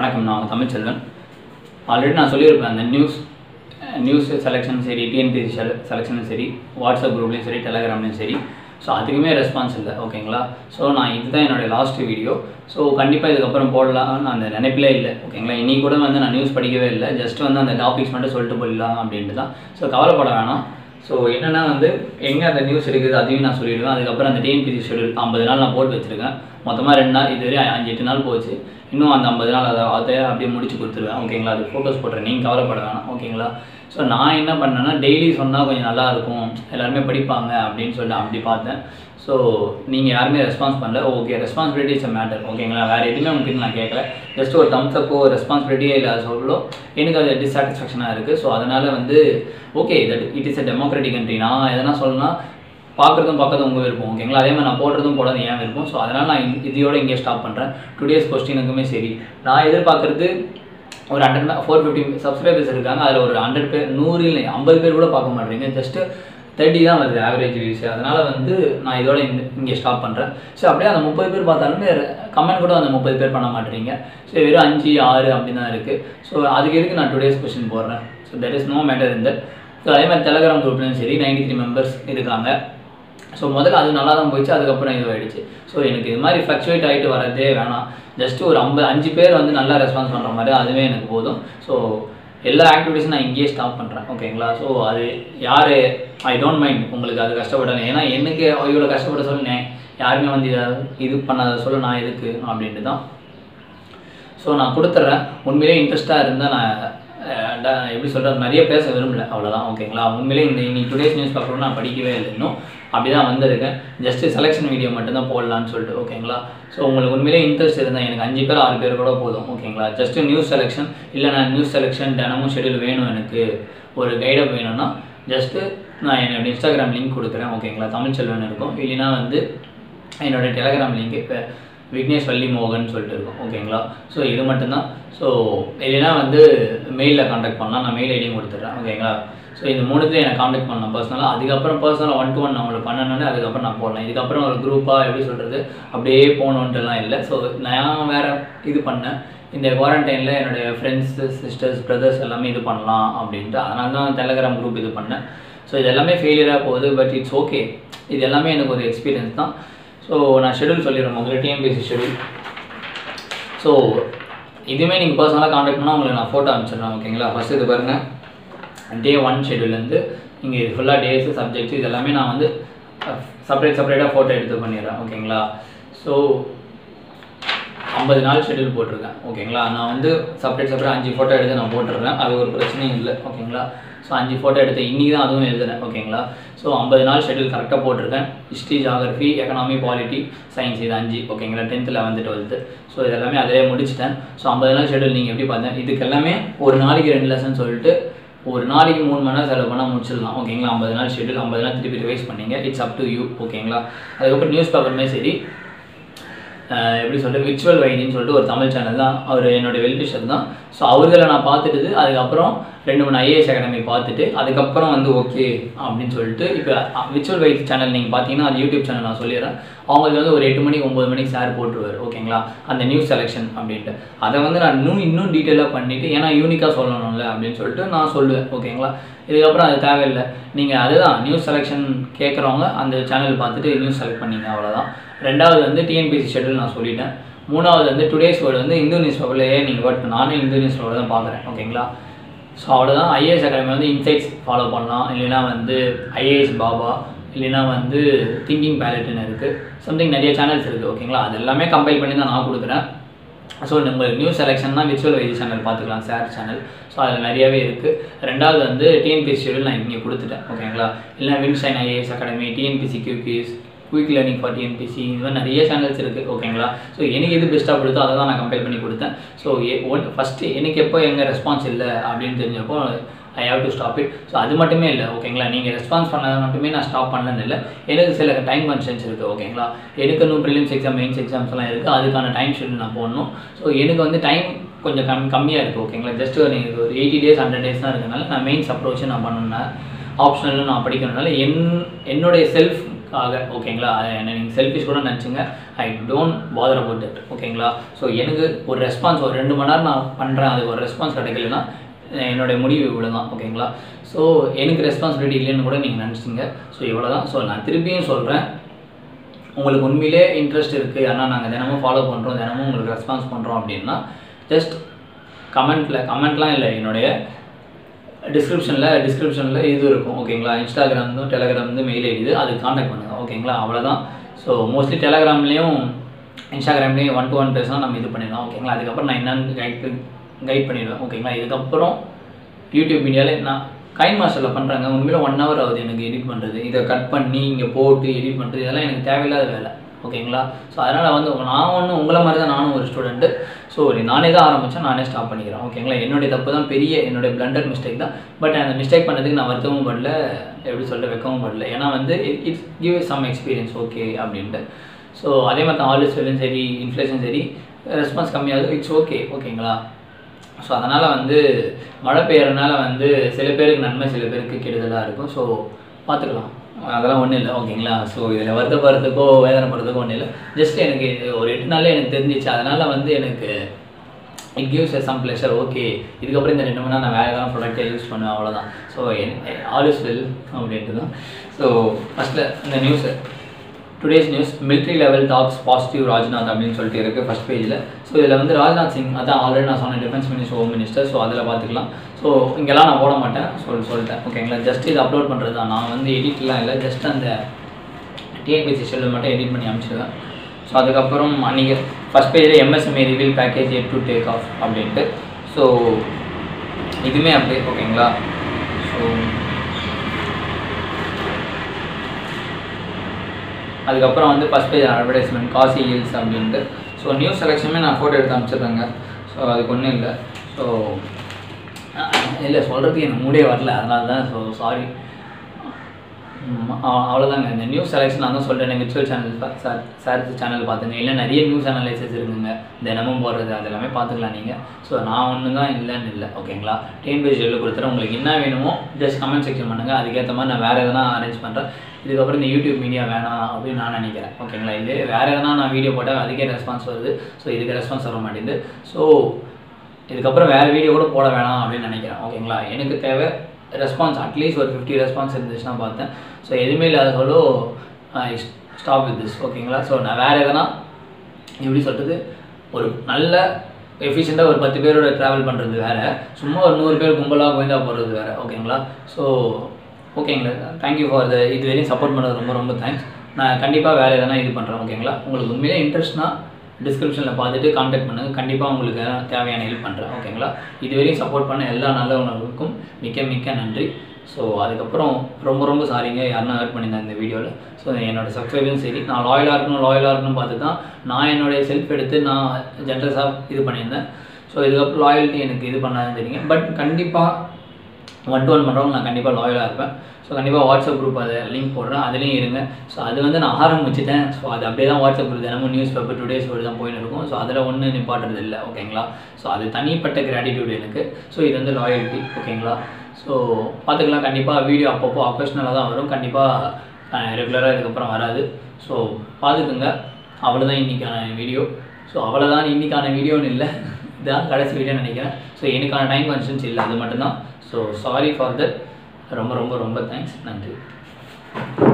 வணக்கம் நான் உங்கள் தமிழ்ச்செல்வன் ஆல்ரெடி நான் சொல்லியிருப்பேன் அந்த நியூஸ் நியூஸ் செலெக்ஷனும் சரி டிஎன்பிசி செலெக்ஷனும் சரி வாட்ஸ்அப் குரூப்லேயும் சரி டெலகிராம்லேயும் சரி ஸோ அதுக்குமே ரெஸ்பான்ஸ் இல்லை ஓகேங்களா ஸோ நான் இதுதான் என்னுடைய லாஸ்ட் வீடியோ ஸோ கண்டிப்பாக இதுக்கப்புறம் போடலாம்னு அந்த நினைப்பிலே இல்லை ஓகேங்களா இன்னைக்கு கூட வந்து நான் நியூஸ் படிக்கவே இல்லை ஜஸ்ட் வந்து அந்த டாபிக்ஸ் மட்டும் சொல்லிட்டு போயிடலாம் அப்படின்ட்டு தான் ஸோ கவலைப்பட வேணாம் ஸோ என்னென்னா வந்து எங்கே அந்த நியூஸ் இருக்குது அதையும் நான் சொல்லிடுவேன் அதுக்கப்புறம் அந்த டிஎன்பிசி ஷெடியூல் ஐம்பது நாள் நான் போட்டு வச்சுருக்கேன் மொத்தமாக ரெண்டு நாள் இதுவரை அஞ்சு எட்டு நாள் போச்சு இன்னும் அந்த ஐம்பது நாள் அதை அதை அப்படியே முடிச்சு கொடுத்துருவேன் ஓகேங்களா அது ஃபோட்டோஸ் போடுறேன் நீங்கள் கவலைப்பட வேணாம் ஓகேங்களா ஸோ நான் என்ன பண்ணேன்னா டெய்லி சொன்னால் கொஞ்சம் நல்லா இருக்கும் எல்லாருமே படிப்பாங்க அப்படின்னு சொல்லிட்டு அப்படி பார்த்தேன் ஸோ நீங்கள் யாருமே ரெஸ்பான்ஸ் பண்ணல okay responsibility is a matter ஓகேங்களா வேறு எதுவுமே உங்களுக்கு நான் கேட்கல ஜஸ்ட் ஒரு தம்ஸ் அப்போ ரெஸ்பான்சிபிலிட்டியே இல்லை சொல்லோ எனக்கு அது டிஸாட்டிஸ்ஃபேக்ஷனாக இருக்குது ஸோ அதனால் வந்து okay that it is a democratic country நான் எதனா சொல்லணும்னா பார்க்குறதும் பார்க்கறதும் உங்கள் விருப்பம் ஓகேங்களா அதே மாதிரி நான் போடுறதும் போடாது ஏன் விருப்பம் ஸோ அதனால் நான் இந்த- இதோட இங்கே ஸ்டாப் பண்ணுறேன் டுடேஸ் கொஸ்டினுக்குமே சரி நான் எதிர்பார்க்குறது ஒரு ஹண்ட்ரட் ஃபோர் ஃபிஃப்டி சப்ஸ்கிரைபர்ஸ் இருக்காங்க அதில் ஒரு ஹண்ட்ரட் பேர் நூறு இல்லை ஐம்பது பேர் கூட பார்க்க மாட்டேறீங்க ஜஸ்ட்டு தேர்ட்டி தான் வருது ஆவரேஜ் வியூஸ் அதனால் வந்து நான் இதோட இந்த இங்கே ஸ்டாப் பண்ணுறேன் ஸோ அப்படியே அந்த முப்பது பேர் பார்த்தாலுமே கமெண்ட் கூட அந்த முப்பது பேர் பண்ண மாட்டேறீங்க ஸோ வெறும் அஞ்சு ஆறு அப்படி தான் இருக்குது ஸோ அதுக்கு எதுக்கு நான் டுடேஸ் கொஸ்டின் போடுறேன் so that is no matter இந்த ஸோ அதே மாதிரி டெலகிராம் குரூப்லையும் சரி 93 த்ரீ மெம்பர்ஸ் இருக்காங்க ஸோ முதல்ல அது நல்லா தான் போயிடுச்சு அதுக்கப்புறம் இதுவாயிடுச்சு ஸோ எனக்கு இது மாதிரி ஃப்ளக்சுவேட் ஆகிட்டு வரதே வேணாம் ஜஸ்ட் ஒரு ஐம்பது அஞ்சு பேர் வந்து நல்லா ரெஸ்பான்ஸ் பண்ணுற மாதிரி அதுவே எனக்கு போதும் ஸோ எல்லா ஆக்டிவிட்டீஸும் நான் இங்கேயே ஸ்டாப் பண்ணுறேன் ஓகேங்களா ஸோ அது யார் ஐ டோன்ட் மைண்ட் உங்களுக்கு அது கஷ்டப்படலை ஏன்னா எனக்கு இவ்வளோ கஷ்டப்பட சொல்லி யாருமே வந்து இதை இது பண்ணாத சொல்ல நான் எதுக்கு அப்படின்ட்டு தான் ஸோ நான் கொடுத்துட்றேன் உண்மையிலே இன்ட்ரெஸ்ட்டாக இருந்தால் நான் அஹ், ட- எப்படி சொல்கிறது நிறைய பேச விரும்பல அவ்வளோதான் ஓகேங்களா உண்மையிலே இந்த இன்னைக்கு டுடேஸ் நியூஸ் பேப்பர் நான் படிக்கவே இல்லை இன்னும் அப்படி தான் வந்திருக்கேன் ஜஸ்ட் செலெக்ஷன் வீடியோ மட்டும்தான் போடலான்னு சொல்லிட்டு ஓகேங்களா ஸோ உங்களுக்கு உண்மையிலே இன்ட்ரெஸ்ட் இருந்தால் எனக்கு அஞ்சு பேர் ஆறு பேர் கூட போதும் ஓகேங்களா ஜஸ்ட் நியூஸ் செலெக்ஷன் இல்லை நான் நியூஸ் செலெக்ஷன் தினமும் ஷெடியூல் வேணும் எனக்கு ஒரு கைடப் வேணும்னா ஜஸ்ட்டு நான் என்னோட இன்ஸ்டாகிராம் லிங்க் கொடுக்குறேன் ஓகேங்களா தமிழ் செல்வன் இருக்கும் இல்லைன்னா வந்து என்னோட டெலகிராம் லிங்க் இப்போ விக்னேஷ் வள்ளி மோகன் சொல்லிட்டு இருக்கும் ஓகேங்களா ஸோ இது மட்டும்தான் ஸோ இல்லைன்னா வந்து மெயிலில் காண்டாக்ட் பண்ணலாம் நான் மெயில் ஐடியும் கொடுத்துட்றேன் ஓகேங்களா ஸோ இந்த மூணுத்துல எனக்கு காண்டாக்ட் பண்ணலாம் பர்சனலாக அதுக்கப்புறம் பர்சனலாக ஒன் டு ஒன் நான் உங்களுக்கு பண்ணணுன்னு அதுக்கப்புறம் நான் போடலாம் இதுக்கப்புறம் ஒரு குரூப்பாக எப்படி சொல்கிறது அப்படியே போகணுன்ட்டுலாம் இல்லை ஸோ நான் வேறு இது பண்ணேன் இந்த குவாரண்டைனில் என்னுடைய ஃப்ரெண்ட்ஸு சிஸ்டர்ஸ் பிரதர்ஸ் எல்லாமே இது பண்ணலாம் அப்படின்ட்டு அதனால தான் டெலகிராம் குரூப் இது பண்ணேன் ஸோ இது எல்லாமே ஃபெயிலியராக போகுது பட் இட்ஸ் ஓகே இது எல்லாமே எனக்கு ஒரு எக்ஸ்பீரியன்ஸ் தான் ஸோ நான் ஷெடியூல் சொல்லிடுறேன் முதல்ல டிஎம்பிசி ஷெடியூல் ஸோ இதுவுமே நீங்கள் பர்சனலாக காண்டாக்ட் பண்ணால் உங்களுக்கு நான் ஃபோட்டோ அனுப்பிச்சிடுறேன் ஓகேங்களா ஃபஸ்ட் இது பாருங்கள் டே ஒன் ஷெடியூல்லேருந்து இங்கே இது ஃபுல்லாக டேஸு சப்ஜெக்ட் இது எல்லாமே நான் வந்து செப்பரேட் செப்பரேட்டாக ஃபோட்டோ எடுத்து பண்ணிடுறேன் ஓகேங்களா ஸோ ஐம்பது நாள் ஷெடியூல் போட்டிருக்கேன் ஓகேங்களா நான் வந்து செப்பரேட் செப்பரேட் அஞ்சு ஃபோட்டோ எடுத்து நான் போட்டுடுறேன் அது ஒரு பிரச்சனையும் இல்லை ஓகேங்களா ஸோ அஞ்சு ஃபோட்டோ எடுத்து இன்றைக்கி தான் அதுவும் எழுதுறேன் ஓகேங்களா ஸோ ஐம்பது நாள் ஷெடியூல் கரெக்டாக போட்டிருக்கேன் history geography economy polity science இது அஞ்சு ஓகேங்களா டென்த்து லெவன்த்து டுவெல்த்து ஸோ இதெல்லாமே அதிலே முடிச்சிட்டேன் ஸோ ஐம்பது நாள் ஷெடியூல் நீங்கள் எப்படி பார்த்தேன் இதுக்கு எல்லாமே ஒரு நாளைக்கு ரெண்டு லெசன் சொல்லிட்டு ஒரு நாளைக்கு மூணு மணி நேரம் செலவு பண்ணால் முடிச்சிடலாம் ஓகேங்களா ஐம்பது நாள் ஷெடியூல் ஐம்பது நாள் திருப்பி ரிவைஸ் பண்ணீங்க இட்ஸ் அப் டு யூ ஓகேங்களா அதுக்கப்புறம் நியூஸ் பேப்பருமே சரி அஹ் எப்படி சொல்கிறது விர்ச்சுவல் வைடின்னு சொல்லிட்டு ஒரு தமிழ் சேனல் தான் அவர் என்னோட வெல்விஷர் தான் ஸோ அவர்களை நான் பார்த்துட்டு அதுக்கப்புறம் ரெண்டு மூணு ஐஏஎஸ் அகாடமி பார்த்துட்டு அதுக்கப்புறம் வந்து ஓகே அப்படின்னு சொல்லிட்டு இப்போ விர்ச்சுவல் வைட் சேனல் நீங்கள் பார்த்தீங்கன்னா அது யூடியூப் சேனல் நான் சொல்லிடுறேன் அவங்களுக்கு வந்து ஒரு எட்டு மணிக்கு ஒம்பது மணிக்கு சார் போட்டுருவார் ஓகேங்களா அந்த நியூஸ் செலெக்ஷன் அப்படின்ட்டு அதை வந்து நான் இன்னும் இன்னும் டீட்டெயிலாக பண்ணிவிட்டு ஏன்னா யூனிக்காக சொல்லணும்ல அப்படின்னு சொல்லிட்டு நான் சொல்லுவேன் ஓகேங்களா இதுக்கப்புறம் அது தேவையில்லை நீங்கள் அதுதான் நியூஸ் செலெக்ஷன் கேட்குறவங்க அந்த சேனல் பார்த்துட்டு நியூஸ் செலக்ட் பண்ணீங்க அவ்வளோதான் ரெண்டாவது வந்து டிஎன்பிசி ஷெட்யூல் நான் சொல்லிட்டேன் மூணாவது வந்து டுடேஸ் வேர்டு வந்து இந்து நியூஸ் பேப்பர்லேயே நீங்கள் வேர்ட் நானே இந்து நியூஸ் பேப்பர் தான் பார்க்குறேன் ஓகேங்களா ஸோ அவ்வளோதான் ஐஏஎஸ் அகாடமி வந்து இன்சைட்ஸ் ஃபாலோ பண்ணலாம் இல்லைன்னா வந்து ஐஏஎஸ் பாபா இல்லைன்னா வந்து திங்கிங் பேலட்னு இருக்குது சம்திங் நிறைய சேனல்ஸ் இருக்குது ஓகேங்களா அது எல்லாமே கம்பைல் பண்ணி தான் நான் கொடுக்குறேன் ஸோ உங்களுக்கு நியூஸ் செலெக்ஷன்னா விர்ச்சுவல் வைதி சேனல் பார்த்துக்கலாம் சார் சேனல் ஸோ அதில் நிறையவே இருக்குது ரெண்டாவது வந்து டிஎன்பிஎஸ் ஷெடியூல் நான் இங்கே கொடுத்துட்டேன் ஓகேங்களா இல்லை வின்சைன் IAS academy TNPC QBS quick learning for TNPC இந்த மாதிரி நிறைய சேனல்ஸ் இருக்குது ஓகேங்களா ஸோ எனக்கு எது பெஸ்ட்டாக கொடுத்தோ அதை தான் நான் கம்பேர் பண்ணி கொடுத்தேன் ஸோ ஒன் ஃபஸ்ட்டு எனக்கு எப்போ எங்கே ரெஸ்பான்ஸ் இல்லை அப்படின்னு தெரிஞ்சப்போ I have to stop it so அது மட்டுமே இல்லை ஓகேங்களா நீங்கள் ரெஸ்பான்ஸ் பண்ணது மட்டுமே நான் ஸ்டாப் பண்ணலன்னு இல்லை எனக்கு சில டைம் கன்ஸ்டன்ஸ் இருக்குது ஓகேங்களா எனக்கு இன்னும் ப்ரிலிம்ஸ் எக்ஸாம் மெயின்ஸ் எக்ஸாம்ஸ்லாம் இருக்குது அதுக்கான டைம் ஷெட்யூல் நான் போடணும் ஸோ எனக்கு வந்து டைம் கொஞ்சம் கம் கம்மியாக இருக்குது ஓகேங்களா ஜஸ்ட் நீங்கள் ஒரு எயிட்டி டேஸ் ஹண்ட்ரட் டேஸ் தான் இருக்கனால நான் மெயின்ஸ் அப்ரோச்சு நான் பண்ணணும்னா ஆப்ஷனலும் நான் படிக்கணும்னால என் என்னுடைய செல்ஃப் ஆக ஓகேங்களா அதை என்ன நீங்கள் செல்ஃபிஷ் கூட நினச்சிங்க I don't bother about that ஓகேங்களா ஸோ எனக்கு ஒரு ரெஸ்பான்ஸ் ஒரு ரெண்டு மணி நேரம் நான் பண்ணுறேன் அதுக்கு ஒரு ரெஸ்பான்ஸ் கிடைக்கலனா என்னுடைய முடிவு இவ்வளோ தான் ஓகேங்களா ஸோ எனக்கு ரெஸ்பான்சிபிலிட்டி இல்லைன்னு கூட நீங்கள் நினச்சிங்க ஸோ இவ்வளோ தான் ஸோ நான் திருப்பியும் சொல்கிறேன் உங்களுக்கு உண்மையிலே இன்ட்ரெஸ்ட் இருக்குது ஏன்னா நாங்கள் தினமும் ஃபாலோ பண்ணுறோம் தினமும் உங்களுக்கு ரெஸ்பான்ஸ் பண்ணுறோம் அப்படின்னா ஜஸ்ட் கமெண்ட்டில் கமெண்ட்லாம் இல்லை என்னுடைய டிஸ்கிரிப்ஷனில் டிஸ்கிரிப்ஷனில் இது இருக்கும் ஓகேங்களா இன்ஸ்டாகிராம் டெலகிராம் வந்து மெயில் ஐடி அது காண்டாக்ட் பண்ணுங்கள் ஓகேங்களா அவ்வளோதான் ஸோ மோஸ்ட்லி டெலகிராம்லேயும் இன்ஸ்டாகிராம்லேயும் ஒன் டு ஒன் பேசினா நம்ம இது பண்ணிடலாம் ஓகேங்களா அதுக்கப்புறம் நான் என்னென்னு கைட் கைட் பண்ணிடுவேன் ஓகேங்களா இதுக்கப்புறம் யூடியூப் வீடியோவில் நான் கைன் மாஸ்டரில் பண்ணுறாங்க உண்மையில ஒன் ஹவர் ஆகுது எனக்கு எடிட் பண்ணுறது இதை கட் பண்ணி இங்கே போட்டு எடிட் பண்ணுறது இதெல்லாம் எனக்கு தேவையில்லாத வேலை ஓகேங்களா ஸோ அதனால் வந்து நான் ஒன்று உங்களை மாதிரி தான் நானும் ஒரு ஸ்டூடெண்ட்டு ஸோ நானே தான் ஆரம்பித்தேன் நானே ஸ்டாப் பண்ணிக்கிறேன் ஓகேங்களா என்னுடைய தப்பு தான் பெரிய என்னுடைய பிளண்டர் மிஸ்டேக் தான் பட் அந்த மிஸ்டேக் பண்ணதுக்கு நான் வருத்தமும் படல எப்படி சொல்ல வைக்கவும் படல ஏன்னா வந்து it's give some experience okay அப்படின்ட்டு ஸோ அதே மாதிரி தான் ஆல்வேஸ் வெல்லும் சரி இன்ஃப்ளேஷன் சரி ரெஸ்பான்ஸ் கம்மியாகுது இட்ஸ் ஓகே ஓகேங்களா ஸோ அதனால் வந்து மழை பெய்யறதுனால வந்து சில பேருக்கு நன்மை சில பேருக்கு கெடுதலாக இருக்கும் ஸோ பார்த்துக்கலாம் அதெல்லாம் ஒன்றும் இல்லை ஓகேங்களா ஸோ இதில் வருத்தப்படுறதுக்கோ வேதனைப்படுறதுக்கோ ஒன்றும் இல்லை ஜஸ்ட் எனக்கு ஒரு எட்டு நாள்ல எனக்கு தெரிஞ்சிச்சு அதனால் வந்து எனக்கு it gives some pleasure okay இதுக்கப்புறம் இந்த ரெண்டு மணி நேரம் நான் வேறு ஏதாவது ப்ராடக்ட்டை யூஸ் பண்ணுவேன் அவ்வளோதான் ஸோ ஆல்வேஸ் வெல் அப்படின்ட்டு தான் ஸோ ஃபஸ்ட்டில் இந்த news today's news military level talks positive Rajnath அப்படின்னு சொல்லிட்டு இருக்குது ஃபஸ்ட் பேஜில் ஸோ இதில் வந்து ராஜ்நாத் சிங் அதான் ஆல்ரெடி நான் சொன்னேன் defence minister home minister so அதில் பார்த்துக்கலாம் ஸோ இங்கெல்லாம் நான் போட மாட்டேன் சொல் சொல்லிட்டேன் ஓகேங்களா ஜஸ்ட் இது அப்லோட் பண்ணுறது தான் நான் வந்து எடிட்லாம் இல்லை ஜஸ்ட் அந்த டிஎன்பிசி ஷெல்யூல் மட்டும் எடிட் பண்ணி அனுப்பிச்சிடுவேன் ஸோ அதுக்கப்புறம் அன்றைக்கி ஃபஸ்ட் பேஜில் MSMA reveal package aid to take off அப்படின்ட்டு ஸோ இதுவுமே அப்படியே ஓகேங்களா ஸோ அதுக்கப்புறம் வந்து first page advertisement Khasi hills அப்படின்ட்டு ஸோ நியூஸ் செலெக்ஷனுமே நான் ஃபோட்டோ எடுத்து அனுப்பிச்சிடுறேங்க ஸோ அதுக்கு ஒன்றும் இல்லை ஸோ இல்லை சொல்கிறதுக்கு எனக்கு மூடே வரல அதனால தான் ஸோ சாரி அவ்வளோதாங்க இந்த நியூஸ் செலெக்ஷன் நான் தான் சொல்கிறேன் virtual channel sir sir channel பார்த்துங்க இல்லை நிறைய நியூஸ் அனலைசஸ் இருக்குங்க தினமும் போடுறது அது எல்லாமே பார்த்துக்கலாம் நீங்கள் ஸோ நான் ஒன்று தான் இல்லைன்னு இல்லை ஓகேங்களா டிஎன்பிஎஸ் எழுதி கொடுத்துறேன் உங்களுக்கு என்ன வேணுமோ ஜஸ்ட் கமெண்ட் செக்ஷன் பண்ணுங்கள் அதுக்கேற்ற மாதிரி நான் வேறு எதனா அரேஞ்ச் பண்ணுறேன் இதுக்கப்புறம் இந்த யூடியூப் மீடியா வேணாம் அப்படின்னு நான் நினைக்கிறேன் ஓகேங்களா இது வேறு எதனா நான் வீடியோ போட்டால் அதுக்கே ரெஸ்பான்ஸ் வருது ஸோ இதுக்கு ரெஸ்பான்ஸ் வர மாட்டேங்குது ஸோ இதுக்கப்புறம் வேறு வீடியோ கூட போட வேணாம் அப்படின்னு நினைக்கிறேன் ஓகேங்களா எனக்கு தேவை ரெஸ்பான்ஸ் அட்லீஸ்ட் ஒரு ஃபிஃப்டி ரெஸ்பான்ஸ் இருந்துச்சுன்னா பார்த்தேன் ஸோ எதுவுமே இல்லாத சொல்லோ ஸ்டாப் வித் திஸ் ஓகேங்களா ஸோ நான் வேறு எதனா எப்படி சொல்கிறது ஒரு நல்ல எஃபிஷியண்ட்டாக ஒரு பத்து பேரோட ட்ராவல் பண்ணுறது வேறு சும்மா ஒரு நூறு பேர் கும்பலாக கோயந்தா போடுறது வேறு ஓகேங்களா ஸோ ஓகேங்களா தேங்க்யூ ஃபார் த இது வரையும் சப்போர்ட் பண்ணது ரொம்ப ரொம்ப தேங்க்ஸ் நான் கண்டிப்பாக வேறு எதனா இது பண்ணுறேன் ஓகேங்களா உங்களுக்கு உண்மையிலே இன்ட்ரெஸ்ட்னா டிஸ்கிரிப்ஷனில் பார்த்துட்டு காண்டாக்ட் பண்ணுங்கள் கண்டிப்பாக உங்களுக்கு தேவையான ஹெல்ப் பண்ணுறேன் ஓகேங்களா இதுவரையும் சப்போர்ட் பண்ண எல்லா நல்லவங்களுக்கும் மிக்க மிக்க நன்றி ஸோ அதுக்கப்புறம் ரொம்ப ரொம்ப சாரிங்க யாருன்னா ஹர்ட் பண்ணியிருந்தேன் இந்த வீடியோவில் ஸோ என்னோடய சப்ஸ்கிரைபரும் சரி நான் லாயலாக இருக்கணும் லாயலாக இருக்கணும் பார்த்து தான் நான் என்னுடைய செல்ஃப் எடுத்து நான் ஜென்ரஸாக இது பண்ணியிருந்தேன் ஸோ இதுக்கப்புறம் லாயல்ட்டி எனக்கு இது பண்ணாதுன்னு தெரியுங்க பட் கண்டிப்பாக ஒன் டு ஒன் பண்ணுறவங்க நான் கண்டிப்பாக லாயலாக இருப்பேன் ஸோ கண்டிப்பாக வாட்ஸ்அப் குரூப் அதை லிங்க் போடுறேன் அதுலேயும் இருங்க ஸோ அது வந்து நான் ஆரம்பிச்சிட்டேன் ஸோ அது அப்படியே தான் வாட்ஸ்அப் குரூப் தினமும் நியூஸ் பேப்பர் டுடேஸ் சொல்லி தான் போயின்னு இருக்கும் ஸோ அதில் ஒன்றும் நிப்பாட்டுறது இல்லை ஓகேங்களா ஸோ அது தனிப்பட்ட கிராட்டிடியூட் எனக்கு ஸோ இது வந்து லாயல்ட்டி ஓகேங்களா ஸோ பார்த்துக்கலாம் கண்டிப்பாக வீடியோ அப்பப்போ அக்கேஷ்னலாக தான் வரும் கண்டிப்பாக ரெகுலராக இதுக்கப்புறம் வராது ஸோ பார்த்துக்குங்க அவ்வளோதான் இன்றைக்கான வீடியோ ஸோ அவ்வளோதான் இன்றைக்கான வீடியோன்னு இல்லை இதுதான் கடைசி வீடியோ நினைக்கிறேன் ஸோ எனக்கான டைம் கன்சன்ஸ் இல்லை அது மட்டும்தான் ஸோ சாரி ஃபார் தட் ரொம்ப ரொம்ப ரொம்ப தேங்க்ஸ் நன்றி